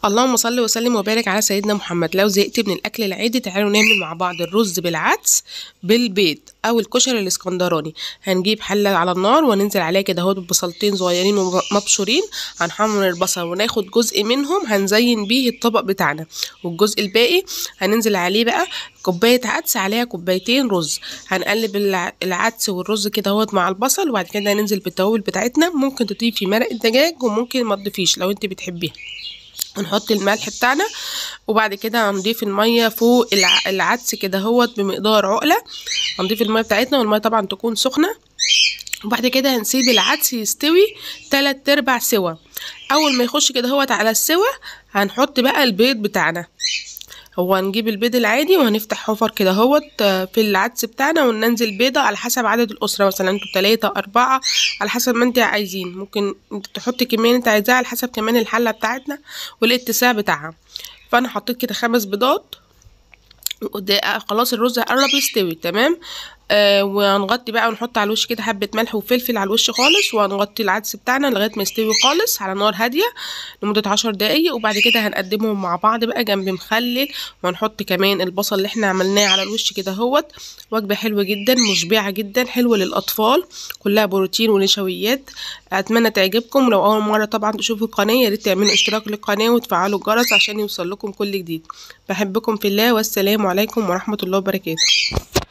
اللهم صل وسلم وبارك على سيدنا محمد لو زهقت من الاكل العادي تعالوا نعمل مع بعض الرز بالعدس بالبيض او الكشري الاسكندراني هنجيب حله على النار وننزل عليها كده اهو ببصلتين صغيرين ومبشورين هنحمر البصل وناخد جزء منهم هنزين بيه الطبق بتاعنا والجزء الباقي هننزل عليه بقى كوبايه عدس عليها كوبايتين رز هنقلب الع- العدس والرز كده اهوت مع البصل وبعد كده هننزل بالتوابل بتاعتنا ممكن تضيفي مرق الدجاج وممكن ما تضيفيش لو انت بتحبيها هنحط الملح بتاعنا وبعد كده هنضيف الميه فوق الع- العدس كده هوت بمقدار عقله هنضيف الميه بتاعتنا والميه طبعا تكون سخنه وبعد كده هنسيب العدس يستوي تلات ارباع سوا اول ما يخش كده هوت على السوا هنحط بقى البيض بتاعنا هو هنجيب البيض العادي وهنفتح حفر كده اهوت آه، في العدس بتاعنا وننزل بيضة على حسب عدد الأسرة مثلا انتوا تلاتة أربعة على حسب ما انت عايزين ممكن انت تحطي كمية انت عايزاها على حسب كمان الحلة بتاعتنا والاتساع بتاعها فأنا حطيت كده خمس بيضات وده خلاص الرز قرب يستوي تمام آه وهنغطي بقى ونحط على الوش كده حبة ملح وفلفل على الوش خالص وهنغطي العدس بتاعنا لغاية ما يستوي خالص على نار هادية لمدة عشر دقايق وبعد كده هنقدمهم مع بعض بقى جنب مخلل وهنحط كمان البصل اللي احنا عملناه على الوش كده اهوت وجبة حلوة جدا مشبعة جدا حلوة للأطفال كلها بروتين ونشويات أتمنى تعجبكم لو أول مرة طبعا تشوفوا القناة يا ريت تعملوا اشتراك للقناة وتفعلوا الجرس عشان يوصل لكم كل جديد بحبكم في الله والسلام عليكم ورحمة الله وبركاته